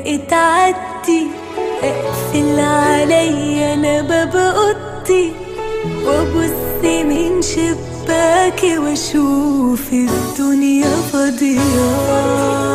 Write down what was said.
اتعدي اقفل عليا انا باب اوضتي وابص من شباكي واشوف الدنيا فاضيه